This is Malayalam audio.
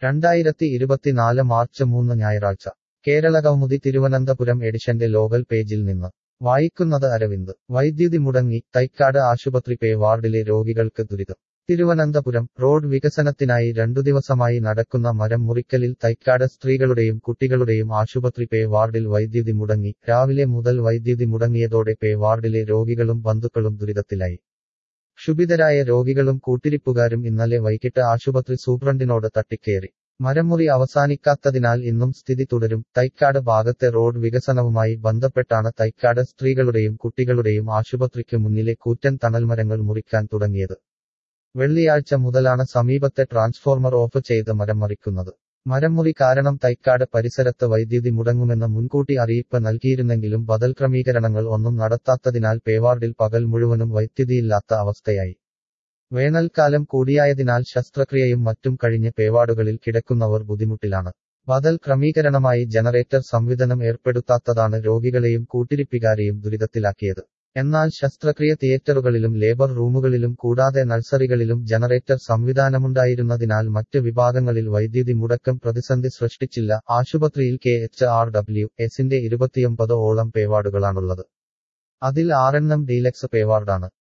രണ്ടായിരത്തി ഇരുപത്തിനാല് മാർച്ച് മൂന്ന് ഞായറാഴ്ച കേരള കൗമുദി തിരുവനന്തപുരം എഡിഷന്റെ ലോകൽ പേജിൽ നിന്ന് വായിക്കുന്നത് അരവിന്ദ് വൈദ്യുതി മുടങ്ങി തൈക്കാട് ആശുപത്രി പേ വാർഡിലെ രോഗികൾക്ക് ദുരിതം തിരുവനന്തപുരം റോഡ് വികസനത്തിനായി രണ്ടു ദിവസമായി നടക്കുന്ന മരം മുറിക്കലിൽ തൈക്കാട് സ്ത്രീകളുടെയും കുട്ടികളുടെയും ആശുപത്രി പേ വാർഡിൽ വൈദ്യുതി മുടങ്ങി രാവിലെ മുതൽ വൈദ്യുതി മുടങ്ങിയതോടെ പേ വാർഡിലെ രോഗികളും ബന്ധുക്കളും ദുരിതത്തിലായി ക്ഷുഭിതരായ രോഗികളും കൂട്ടിരിപ്പുകാരും ഇന്നലെ വൈകിട്ട് ആശുപത്രി സൂപ്രണ്ടിനോട് തട്ടിക്കേറി മരമുറി അവസാനിക്കാത്തതിനാൽ ഇന്നും സ്ഥിതി തുടരും തൈക്കാട് ഭാഗത്തെ റോഡ് വികസനവുമായി ബന്ധപ്പെട്ടാണ് തൈക്കാട് സ്ത്രീകളുടെയും കുട്ടികളുടെയും ആശുപത്രിക്ക് മുന്നിലെ കൂറ്റൻ തണൽമരങ്ങൾ മുറിക്കാൻ തുടങ്ങിയത് വെള്ളിയാഴ്ച മുതലാണ് സമീപത്തെ ട്രാൻസ്ഫോർമർ ഓഫ് ചെയ്ത് മരം മറിക്കുന്നത് മരംമുറി കാരണം തൈക്കാട് പരിസരത്ത് വൈദ്യുതി മുടങ്ങുമെന്ന് മുൻകൂട്ടി അറിയിപ്പ് നൽകിയിരുന്നെങ്കിലും ബദൽ ക്രമീകരണങ്ങൾ ഒന്നും നടത്താത്തതിനാൽ പേവാർഡിൽ പകൽ മുഴുവനും വൈദ്യുതിയില്ലാത്ത അവസ്ഥയായി വേനൽക്കാലം കൂടിയായതിനാൽ ശസ്ത്രക്രിയയും മറ്റും കഴിഞ്ഞ് പേവാർഡുകളിൽ കിടക്കുന്നവർ ബുദ്ധിമുട്ടിലാണ് ബദൽ ക്രമീകരണമായി ജനറേറ്റർ സംവിധാനം ഏർപ്പെടുത്താത്തതാണ് രോഗികളെയും കൂട്ടിരിപ്പിക്കാരെയും ദുരിതത്തിലാക്കിയത് എന്നാൽ ശസ്ത്രക്രിയ തിയേറ്ററുകളിലും ലേബർ റൂമുകളിലും കൂടാതെ നഴ്സറികളിലും ജനറേറ്റർ സംവിധാനമുണ്ടായിരുന്നതിനാൽ മറ്റ് വിഭാഗങ്ങളിൽ വൈദ്യുതി മുടക്കം പ്രതിസന്ധി സൃഷ്ടിച്ചില്ല ആശുപത്രിയിൽ കെ എച്ച് ആർ ഡബ്ല്യു എസിന്റെ ഇരുപത്തിയൊമ്പത് ഓളം പേവാർഡുകളാണുള്ളത് അതിൽ ആറെണ്ണം ഡീലക്സ് പേവാർഡാണ്